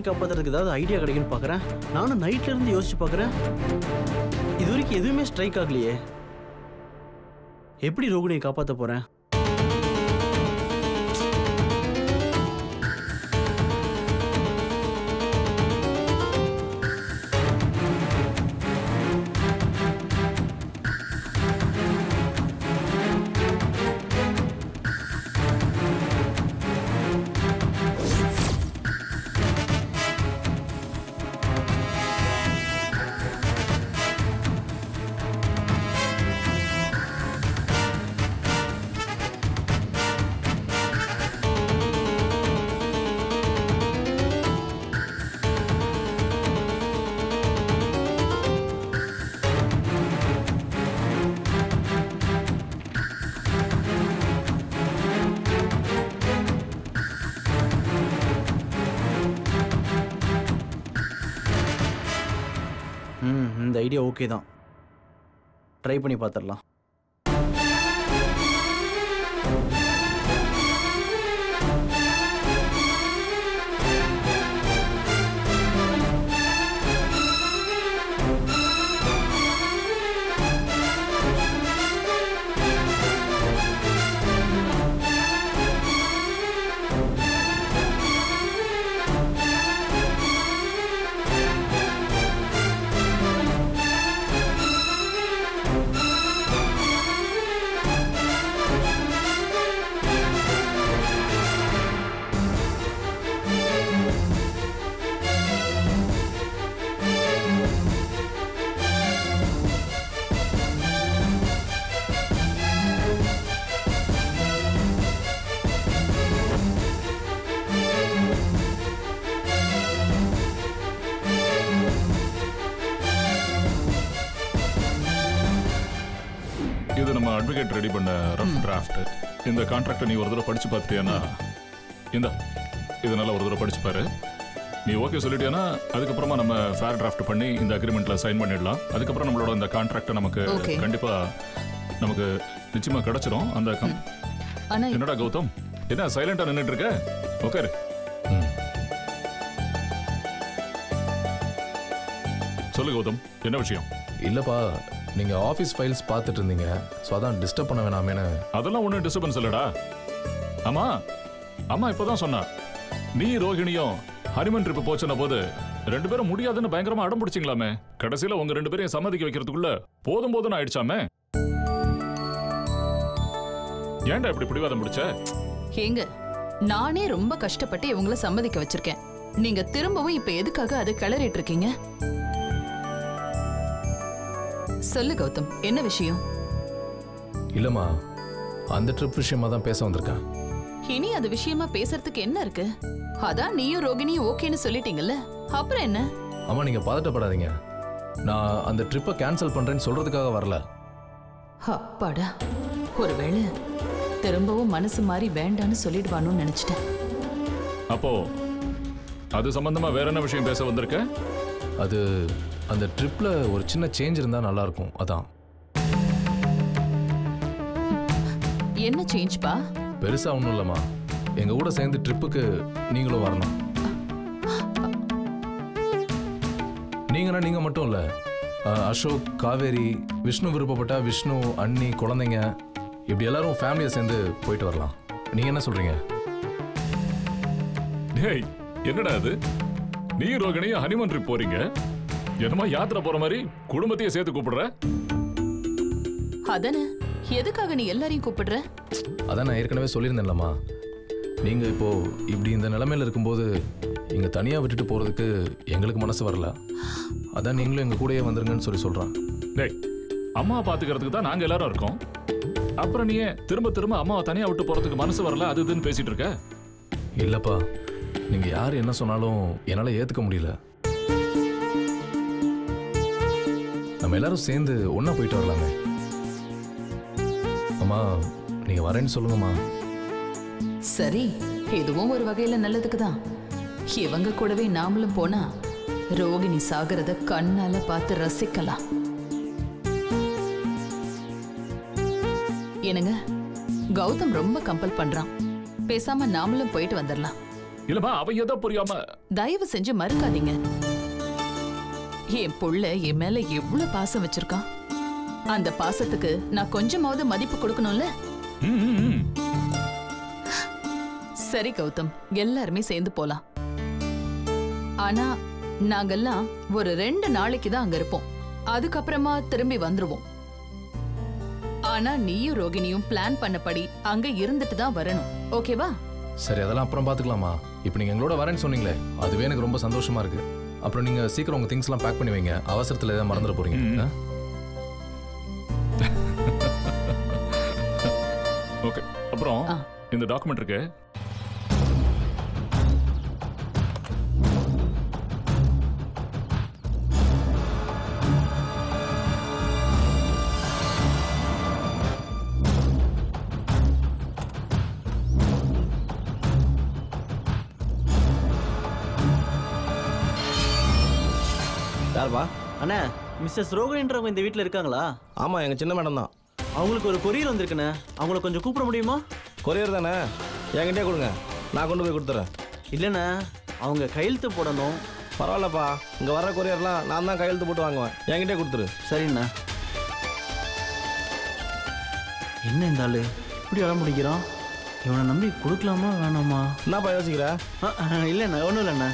காப்பாத்துறதுக்கு ஏதாவது ஐடியா கிடைக்குன்னு பார்க்குறேன் நானும் நைட்ல இருந்து யோசிச்சு பார்க்குறேன் இது வரைக்கும் எதுவுமே ஸ்ட்ரைக் ஆகலையே எப்படி ரோகிணியை காப்பாற்ற போறேன் ம் இந்த ஐடியா ஓகே தான் ட்ரை பண்ணி பார்த்துடலாம் இது நம்ம அட்வொகேட் ரெடி பண்ண ரஃப் டிராஃப்ட் இந்த கான்ட்ராக்டை நீ ஒரு தடவை படிச்சு பார்த்துட்டியானா இந்த இது நல்லா ஒரு தடவை படிச்சு பாரு நீ ஓகே சொல்லிட்டியானா அதுக்கப்புறமா நம்ம ஃபேர் டிராஃப்ட் பண்ணி இந்த அக்ரிமெண்ட்ல சைன் பண்ணிடலாம் அதுக்கப்புறம் நம்மளோட இந்த கான்ட்ராக்ட் நமக்கு Okay. கண்டிப்பா நமக்கு நிச்சயமா கிடைச்சிரும் அந்த கம்- ஆனா என்னடா கௌதம் என்ன சைலண்டா நின்னுட்டு இருக்க உட்காரு ம். சொல்லு கௌதம் என்ன விஷயம் இல்லப்பா நீங்க ஆஃபீஸ் ஃபைல்ஸ் பார்த்துட்டு இருந்தீங்க ஸோ அதான் டிஸ்டர்ப் பண்ண வேணாமேன்னு அதெல்லாம் ஒன்றும் டிஸ்டர்பன்ஸ் இல்லடா ஆமா அம்மா இப்பதான் சொன்னா நீ ரோஹிணியும் ஹனிமன் ட்ரிப் போச்சுன போது ரெண்டு பேரும் முடியாதுன்னு பயங்கரமா அடம் பிடிச்சிங்களாமே கடைசியில உங்க ரெண்டு பேரையும் சம்மதிக்க வைக்கிறதுக்குள்ள போதும் போதும்னு ஆயிடுச்சாமே ஏன்டா இப்படி பிடிவாதம் பிடிச்ச ஏங்க நானே ரொம்ப கஷ்டப்பட்டு இவங்கள சம்மதிக்க வச்சிருக்கேன் நீங்க திரும்பவும் இப்ப எதுக்காக அதை கிளறிட்டு இருக்கீங்க சொல்லு கௌதம் என்ன விஷயம் இல்லைம்மா அந்த ட்ரிப் விஷயமா தான் பேச வந்திருக்கேன் இனி அது விஷயமா பேசுறதுக்கு என்ன இருக்கு அதான் நீயும் ரோகிணியும் ஓகேன்னு சொல்லிட்டீங்கல்ல அப்புறம் என்ன அம்மா நீங்க பதட்டப்படாதீங்க நான் அந்த ட்ரிப்பை கேன்சல் பண்றேன்னு சொல்றதுக்காக வரல அப்பாடா ஒருவேளை திரும்பவும் மனசு மாறி வேண்டான்னு சொல்லிடுவானோன்னு நினைச்சிட்டேன் அப்போ அது சம்பந்தமா வேற என்ன விஷயம் பேச வந்திருக்க அது அந்த ட்ரிப்ல ஒரு சின்ன சேஞ்ச் இருந்தா நல்லா இருக்கும் அதான் என்ன சேஞ்ச்பா பெருசா ஒன்றும் இல்லைம்மா எங்க கூட சேர்ந்து ட்ரிப்புக்கு நீங்களும் வரணும் நீங்கன்னா நீங்க மட்டும் இல்ல அஹ், அசோக் காவேரி விஷ்ணு விருப்பப்பட்டா விஷ்ணு அண்ணி குழந்தைங்க இப்படி எல்லாரும் ஃபேமிலியை சேர்ந்து போயிட்டு வரலாம் நீங்க என்ன சொல்றீங்க டேய் என்னடா அது நீ ரோகிணியும் ஹனிமன் ட்ரிப் போறீங்க என்னமா யாத்திரை போற மாதிரி குடும்பத்தையே சேர்த்து கூப்பிடுற அதானே எதுக்காக நீ எல்லாரையும் கூப்பிடுற அதான் நான் ஏற்கனவே சொல்லியிருந்தேன்லம்மா நீங்க இப்போ இப்படி இந்த நிலைமையில இருக்கும்போது இங்க தனியா விட்டுட்டு போறதுக்கு எங்களுக்கு மனசு வரல அதான் நீங்களும் எங்க கூடயே வந்துருங்கன்னு சொல்லி சொல்றான் டேய் அம்மா பாத்துக்கிறதுக்கு தான் நாங்க எல்லாரும் இருக்கோம் அப்புறம் நீ ஏன் திரும்ப திரும்ப அம்மாவை தனியா விட்டு போறதுக்கு மனசு வரல அது இதுன்னு பேசிட்டு இருக்க இல்லப்பா நீங்க யார் என்ன சொன்னாலும் என்னால ஏத்துக்க முடியல நம்ம எல்லாரும் சேர்ந்து ஒண்ணா போயிட்டு வரலாமே அம்மா நீங்க வரேன்னு சொல்லுங்கம்மா சரி இதுவும் ஒரு வகையில நல்லதுக்கு தான் இவங்க கூடவே நாமளும் போனா ரோகிணி சாகிறத கண்ணால பார்த்து ரசிக்கலாம் என்னங்க கௌதம் ரொம்ப கம்பல் பண்றான் பேசாம நாமளும் போயிட்டு வந்துடலாம் இல்லம்மா அவ ஏதோ புரியாம தயவு செஞ்சு மறுக்காதீங்க என் புள்ள என் மேல எவ்வளவு பாசம் வச்சிருக்கான் அந்த பாசத்துக்கு நான் கொஞ்சமாவது மதிப்பு கொடுக்கணும்ல ம், ம், ம். சரி கௌதம் எல்லாருமே சேர்ந்து போலாம் ஆனா நாங்கெல்லாம் ஒரு ரெண்டு நாளைக்கு தான் அங்க இருப்போம் அதுக்கப்புறமா திரும்பி வந்துருவோம் ஆனா நீயும் ரோகிணியும் பிளான் பண்ணபடி அங்க இருந்துட்டு தான் வரணும் ஓகேவா சரி அதெல்லாம் அப்புறம் பார்த்துக்கலாமா இப்போ நீங்கள் எங்களோட வரேன்னு சொன்னீங்களே அதுவே எனக்கு ரொம்ப சந்தோஷமா இருக்கு அப்புறம் நீங்கள் சீக்கிரம் உங்கள் திங்ஸ்லாம் பேக் பண்ணி வைங்க அவசரத்தில் எதாவது மறந்துட போறீங்க ம். ஆ? ஓகே அப்புறம் ஆ. இந்த டாக்குமெண்ட் இருக்கு யாருப்பா அண்ணே மிஸ்ஸஸ் ரோகிணின்றவங்க இந்த வீட்டில் இருக்காங்களா ஆமாம் எங்கள் சின்ன மேடம் தான் அவங்களுக்கு ஒரு கொரியர் வந்திருக்குண்ணே அவங்கள கொஞ்சம் கூப்பிட முடியுமா கொரியர் தானே என்கிட்டே கொடுங்க நான் கொண்டு போய் கொடுத்துறேன் இல்லைண்ணே அவங்க கையெழுத்து போடணும் பரவாயில்லப்பா இங்கே வர்ற கொரியர்லாம் நான் தான் கையெழுத்து போட்டு வாங்குவேன் என்கிட்டே கொடுத்துரு சரிண்ணா என்ன இந்த ஆளு இப்படி அடம் பிடிக்கிறான் இவனை நம்பி கொடுக்கலாமா வேணாமா என்னப்பா யோசிக்கிற ஆ, ஆ, இல்லைண்ணா ஒன்றும் இல்லைண்ணா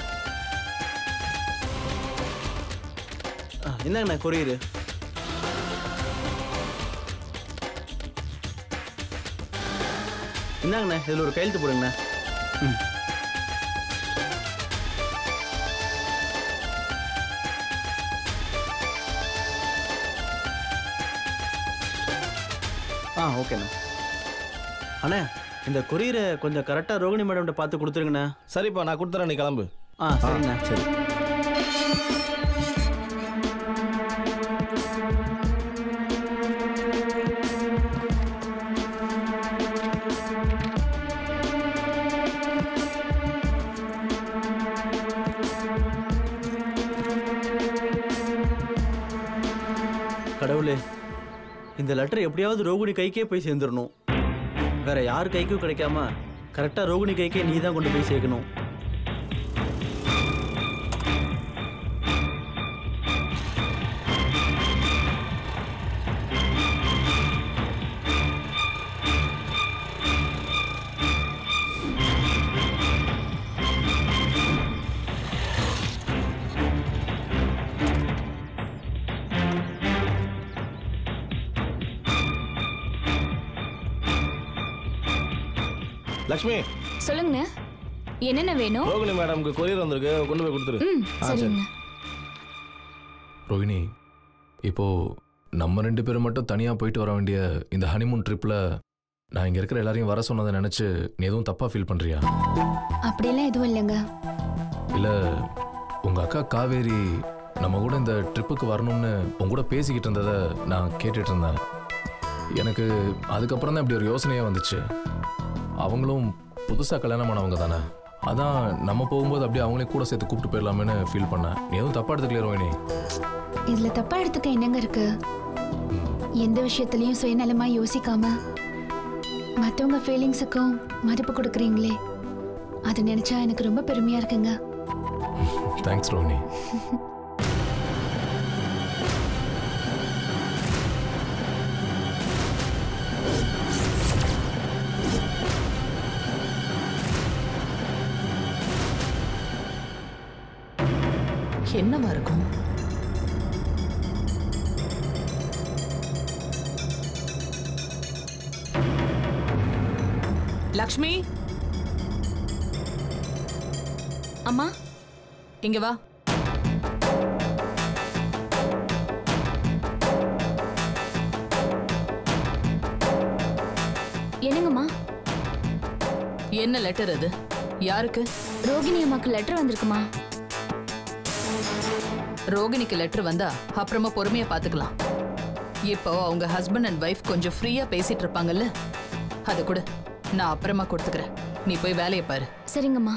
ஆ, இந்தாங்கண்ணா கொரியரு இந்தாங்கண்ணா இதில் ஒரு கையெழுத்து போடுங்கண்ணா ம் ஆ ஓகேண்ணா அண்ணே இந்த கொரியரை கொஞ்சம் கரெக்டாக ரோகிணி மேடம்கிட்ட பார்த்து கொடுத்துருங்கண்ணே சரிப்பா நான் கொடுத்துறேன் நீ கிளம்பு ஆ சரிண்ணா சரி கடவுளே இந்த லெட்டர் எப்படியாவது ரோகிணி கைக்கே போய் சேர்ந்துடணும் வேற யார் கைக்கும் கிடைக்காம கரெக்டாக ரோகிணி கைக்கே நீ தான் கொண்டு போய் சேர்க்கணும் லக்ஷ்மி சொல்லுங்கண்ணே என்னென்ன வேணும் ரோகிணி மேடம்க்கு கொரியர் வந்திருக்கு கொண்டு போய் கொடுத்துரு ம் ஆ, சரி. சரிங்கண்ணா ரோஹிணி இப்போ நம்ம ரெண்டு பேரும் மட்டும் தனியாக போயிட்டு வர வேண்டிய இந்த ஹனிமூன் ட்ரிப்பில் நான் இங்கே இருக்கிற எல்லாரையும் வர சொன்னதை நினச்சி நீ எதுவும் தப்பாக ஃபீல் பண்ணுறியா அப்படியெல்லாம் எதுவும் இல்லைங்க இல்லை உங்கள் அக்கா காவேரி நம்ம கூட இந்த ட்ரிப்புக்கு வரணும்னு உங்க கூட பேசிக்கிட்டு இருந்ததை நான் கேட்டுட்டு இருந்தேன் எனக்கு அதுக்கப்புறம் தான் இப்படி ஒரு யோசனையே வந்துச்சு அவங்களும் புதுசாக கல்யாணம் பண்ணவங்க தானே அதான் நம்ம போகும்போது அப்படியே அவங்களே கூட சேர்த்து கூப்பிட்டு போயிடலாமேன்னு ஃபீல் பண்ணேன் நீ எதுவும் தப்பாக எடுத்துக்கலையா ரோஹிணி இதுல தப்பா எடுத்துக்க என்னங்க இருக்கு எந்த விஷயத்துலயும் சுயநலமா யோசிக்காம மத்தவங்க ஃபீலிங்ஸுக்கும் மதிப்பு கொடுக்குறீங்களே அதை நினைச்சா எனக்கு ரொம்ப பெருமையா இருக்குங்க தேங்க்ஸ் ரோஹிணி என்னவா இருக்கும் லக்ஷ்மி அம்மா இங்க வா என்னங்கம்மா என்ன லெட்டர் அது யாருக்கு ரோகிணி அம்மாக்கு லெட்டர் வந்திருக்குமா ரோகிணிக்கு லெட்டர் வந்தா அப்புறமா பொறுமையா பாத்துக்கலாம் இப்போ அவங்க ஹஸ்பண்ட் அண்ட் ஒய்ஃப் கொஞ்சம் ஃப்ரீயா பேசிட்டு இருப்பாங்கல்ல அது கூட நான் அப்புறமா கொடுத்துக்கிறேன் நீ போய் வேலையை பாரு சரிங்கம்மா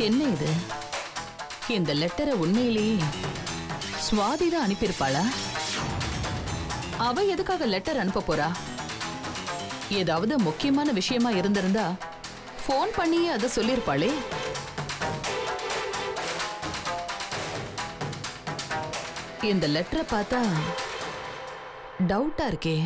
என்ன இது இந்த லெட்டரை உண்மையிலேயே சுவாதி தான் அனுப்பியிருப்பாளா அவ எதுக்காக லெட்டர் அனுப்ப போறா ஏதாவது முக்கியமான விஷயமா இருந்திருந்தா ஃபோன் பண்ணியே அதை சொல்லியிருப்பாளே இந்த லெட்டரை பார்த்தா டவுட்டா இருக்கே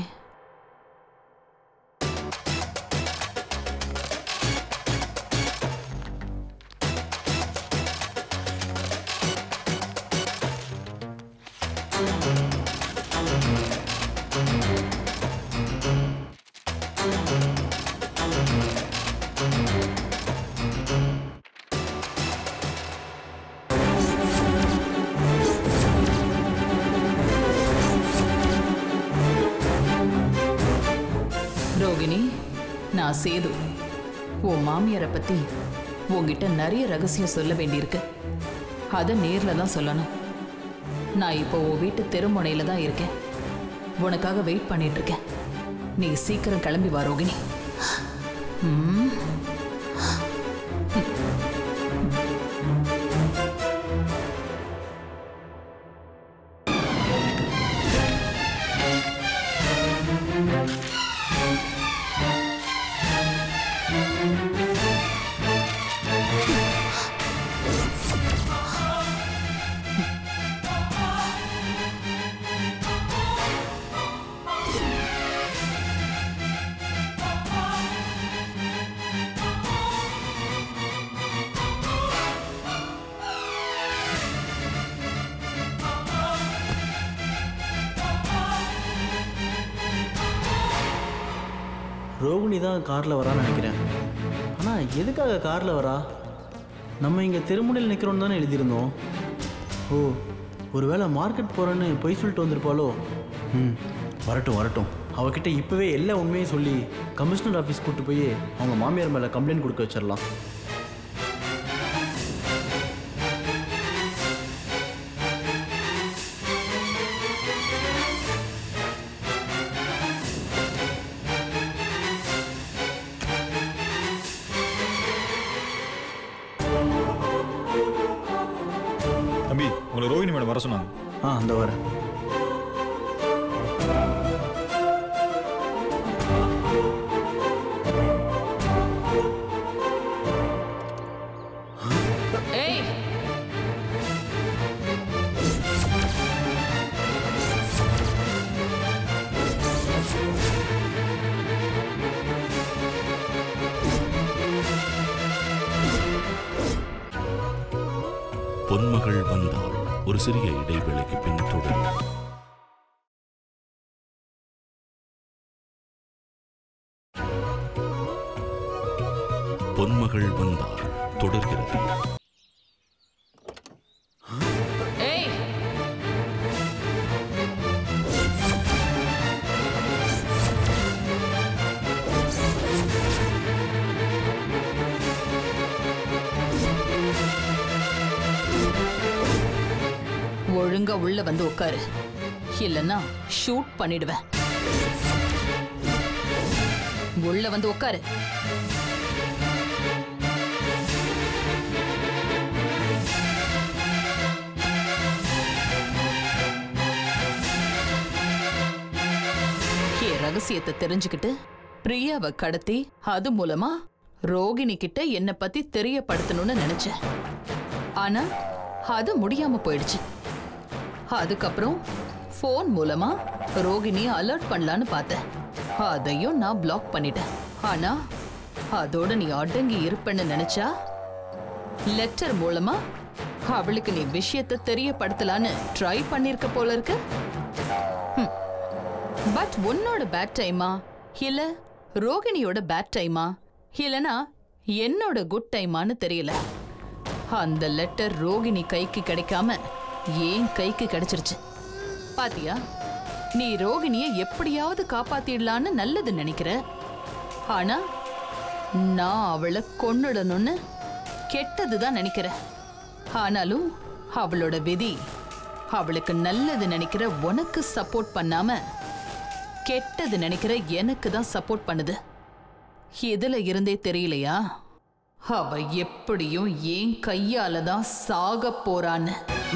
ரோகிணி நான் சேது உன் மாமியாரை பத்தி உன்கிட்ட நிறைய ரகசியம் சொல்ல வேண்டியிருக்கு அதை நேர்ல தான் சொல்லணும் நான் இப்போ உன் வீட்டு தெருமுனையில தான் இருக்கேன் உனக்காக வெயிட் பண்ணிட்டு இருக்கேன் நீ சீக்கிரம் கிளம்பி வா ரோகிணி ம். ரோகிணி தான் காரில் வரான்னு நினைக்கிறேன் ஆனால் எதுக்காக காரில் வரா நம்ம இங்கே தெருமுனையில் நிற்கிறோன்னு தானே எழுதியிருந்தோம் ஓ ஒருவேளை மார்க்கெட் போகிறேன்னு பொய் சொல்லிட்டு வந்திருப்பாளோ ம் வரட்டும் வரட்டும் அவகிட்ட இப்போவே எல்லா உண்மையும் சொல்லி கமிஷனர் ஆஃபீஸ் கூட்டு போய் அவங்க மாமியார் மேலே கம்ப்ளைண்ட் கொடுக்க வச்சிடலாம் தம்பி உங்களை ரோஹிணி மேடம் வர சொன்னாங்க ஆ அந்த வரேன் ஏய் பொன்மகள் வந்தாள் ஒரு சிறிய இடைவேளைக்கு பின் தொடரும் பொன்மகள் வந்தாள் தொடர்கிறது ஏய் ஒழுங்கா உள்ள வந்து உட்காரு இல்லைன்னா ஷூட் பண்ணிடுவேன் உள்ள வந்து உட்காரு என் ரகசியத்தை தெரிஞ்சுக்கிட்டு பிரியாவை கடத்தி அது மூலமா ரோகிணி கிட்ட என்னை பத்தி தெரியப்படுத்தணும்னு நினைச்சேன் ஆனா அது முடியாம போயிடுச்சு அதுக்கப்புறம் ஃபோன் மூலமா ரோகிணிய அலர்ட் பண்ணலான்னு பார்த்தேன் அதையும் நான் பிளாக் பண்ணிட்டேன் ஆனா அதோட நீ அடங்கி இருப்பேன்னு நினைச்சா லெட்டர் மூலமா அவளுக்கு நீ விஷயத்தை தெரியப்படுத்தலான்னு ட்ரை பண்ணிருக்க போல இருக்கு பட் உன்னோட பேட் டைமா இல்ல ரோகிணியோட பேட் டைமா இல்லனா என்னோட குட் டைமான்னு தெரியல அந்த லெட்டர் ரோகிணி கைக்கு கிடைக்காம ஏன் கைக்கு கிடைச்சிருச்சு பாத்தியா நீ ரோகிணிய எப்படியாவது காப்பாத்திடலான்னு நல்லது நினைக்கிற ஆனா நான் அவளை கொன்னுடணும்னு கெட்டதுதான் நினைக்கிறேன் ஆனாலும் அவளோட விதி அவளுக்கு நல்லது நினைக்கிற உனக்கு சப்போர்ட் பண்ணாம கெட்டது நினைக்கிற எனக்கு தான் சப்போர்ட் பண்ணுது எதுல இருந்தே தெரியலையா அவ எப்படியும் என் கையால தான் சாக போறான்னு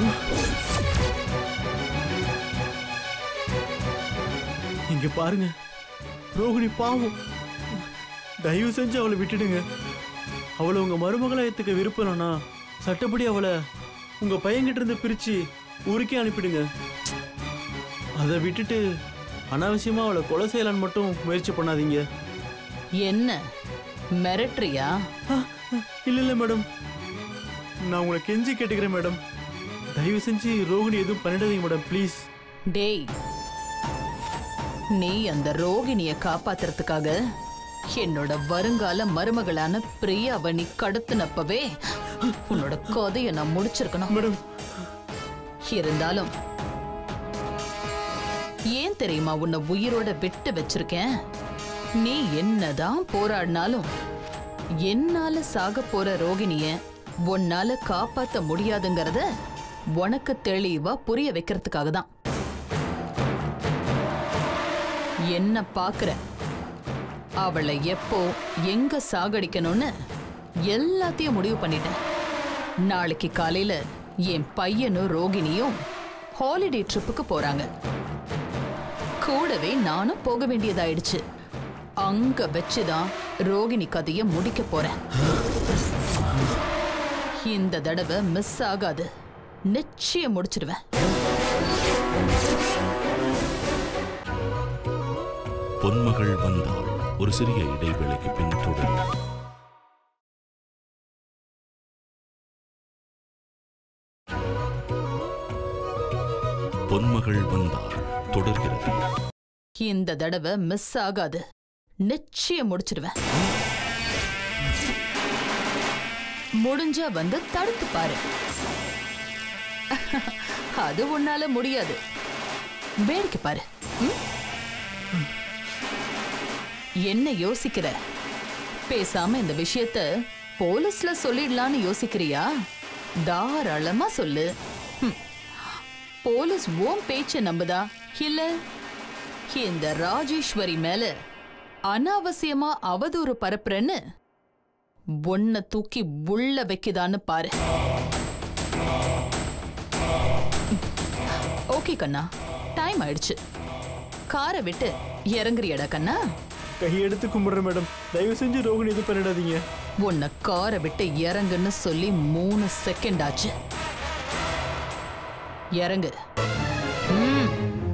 இங்க பாருங்க ரோகிணி பாவம் தயவு செஞ்சு அவளை விட்டுடுங்க அவளை உங்க மருமகளா ஏத்துக்க விருப்பம் இல்லைனா சட்டப்படி அவளை உங்க பையன்கிட்ட இருந்து பிரிச்சு ஊருக்கே அனுப்பிடுங்க அதை விட்டுட்டு அனாவசியமா அவளை கொலை செய்யலான்னு மட்டும் முயற்சி பண்ணாதீங்க என்ன மிரட்டுறியா ஆ, இல்ல இல்ல மேடம் நான் உங்களை கெஞ்சி கேட்டுக்கிறேன் மேடம் தயவு செஞ்சு ரோகிணி எதுவும் பண்ணிடாதீங்க மேடம் ப்ளீஸ் டேய் நீ அந்த ரோகிணிய காப்பாத்துறதுக்காக என்னோட வருங்கால மருமகளான பிரியாவை நீ கடத்தினப்பவே உன்னோட கதையை நான் முடிச்சிருக்கணும் மேடம் இருந்தாலும் ஏன் தெரியுமா உன்னை உயிரோட விட்டு வச்சிருக்கேன் நீ என்னதான் போராடினாலும் என்னால சாக போற ரோகிணிய உன்னால காப்பாத்த முடியாதுங்கிறத உனக்கு தெளிவா புரிய வைக்கிறதுக்காக தான் என்ன பாக்குற அவளை எப்போ எங்க சாகடிக்கணும்னு எல்லாத்தையும் முடிவு பண்ணிட்டேன் நாளைக்கு காலையில என் பையனும் ரோகிணியும் ஹாலிடே ட்ரிப்புக்கு போறாங்க கூடவே நானும் போக வேண்டியதாயிடுச்சு அங்க வச்சுதான் ரோகிணி கதைய முடிக்க போறேன் இந்த தடவை மிஸ் ஆகாது நிச்சயம் முடிச்சிடுவேன் பொன்மகள் வந்தாள் ஒரு சிறிய இடைவேளைக்கு பின் தொடரும் பொன்மகள் வந்தாள் தொடர்கிறது இந்த தடவை மிஸ் ஆகாது நிச்சயம் முடிச்சிடுவேன் முடிஞ்சா வந்து தடுத்து பாரு அது உன்னால முடியாது வேடிக்கை பாரு ம்? என்ன யோசிக்கிற பேசாம இந்த விஷயத்த போலீஸ்ல சொல்லிடலான்னு யோசிக்கிறியா தாராளமா சொல்லு ம். போலீஸ் ஓம் பேச்ச நம்புதா இல்ல இந்த ராஜேஸ்வரி மேல அனாவசியமா அவதூறு பரப்புறேன்னு ஒன்ன தூக்கி உள்ள வைக்குதான்னு பாரு ஓகே கண்ணா டைம் ஆயிடுச்சு காரை விட்டு இறங்குறியடா கண்ணா கையெடுத்து கும்பிடுறேன் மேடம் தயவு செஞ்சு ரோகிணி எதுவும் பண்ணிடாதீங்க உன்னை காரை விட்டு இறங்குன்னு சொல்லி மூணு செகண்ட் ஆச்சு இறங்கு ம்.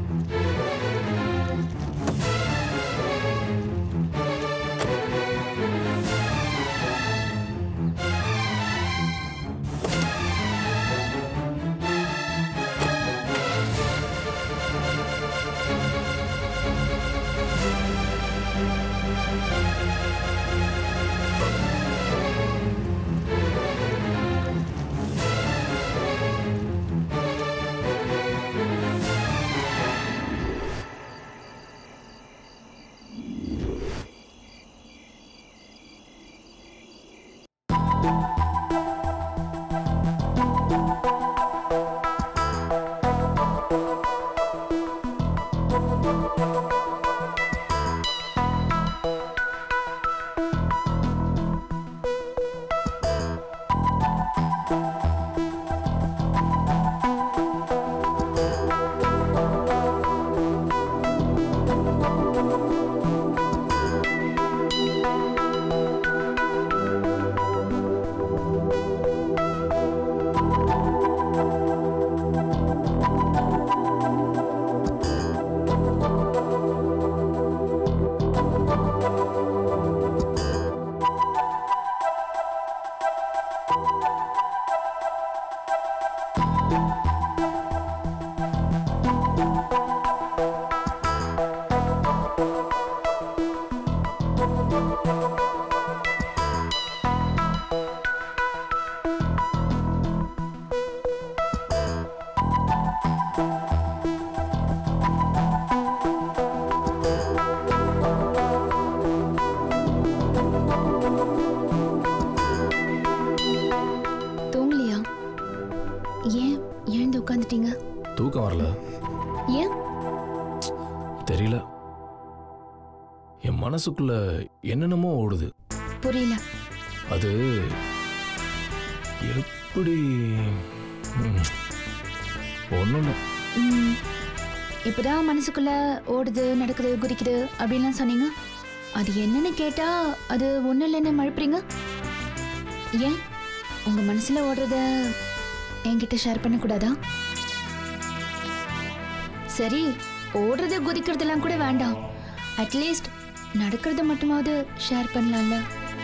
தூங்கலையா ஏன் எழுந்து உட்காந்துட்டீங்க தூக்கம் வரல ஏன் தெரியல என் மனசுக்குள்ள என்னென்னமோ ஓடுது புரியல அது எப்படி ஒன்றும் இல்லை ம், இப்பதான் மனசுக்குள்ள ஓடுது நடக்குது குதிக்குது அப்படின்லாம் சொன்னீங்க அது என்னன்னு கேட்டா அது ஒன்றும் இல்லைன்னு மழுப்புறீங்க ஏன் உங்க மனசுல ஓடுறத என்கிட்ட ஷேர் பண்ணக்கூடாதா சரி ஓடுறது குதிக்கிறதெல்லாம் கூட வேண்டாம் அட்லீஸ்ட் நடக்கிறத மட்டுமாவது ஷேர் பண்ணலாம்ல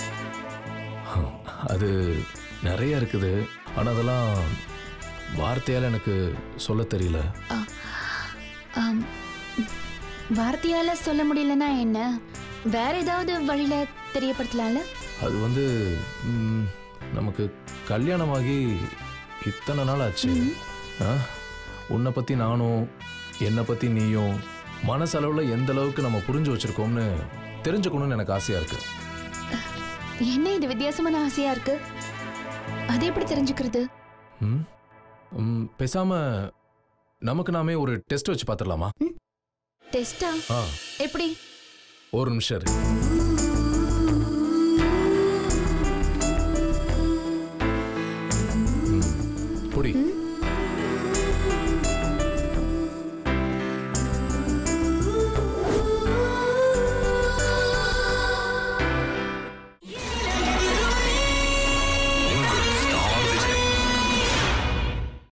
அது நிறைய இருக்குது ஆனால் அதெல்லாம் வார்த்தையால் எனக்கு சொல்ல தெரியல ஆம், வார்த்தையால சொல்ல முடியலன்னா என்ன வேற ஏதாவது வழியில தெரியப்படுத்தலாம்ல அது வந்து ம், நமக்கு கல்யாணமாகி இத்தனை நாள் ஆச்சு ஆ? உன்னை பற்றி நானும் என்னை பற்றி நீயும் மனசளவில் எந்த அளவுக்கு நம்ம புரிஞ்சு வச்சிருக்கோம்னு தெரிஞ்சுக்கணும்னு எனக்கு ஆசையாக இருக்கு என்ன இது வித்தியாசமான ஆசையா இருக்கு அது எப்படி தெரிஞ்சுக்கிறது ம் ம், பேசாம நமக்கு நாமே ஒரு டெஸ்ட் வச்சு பார்த்துடலாமா டெஸ்டா ஆ எப்படி ஒரு நிமிஷம் இரு. ம், புடி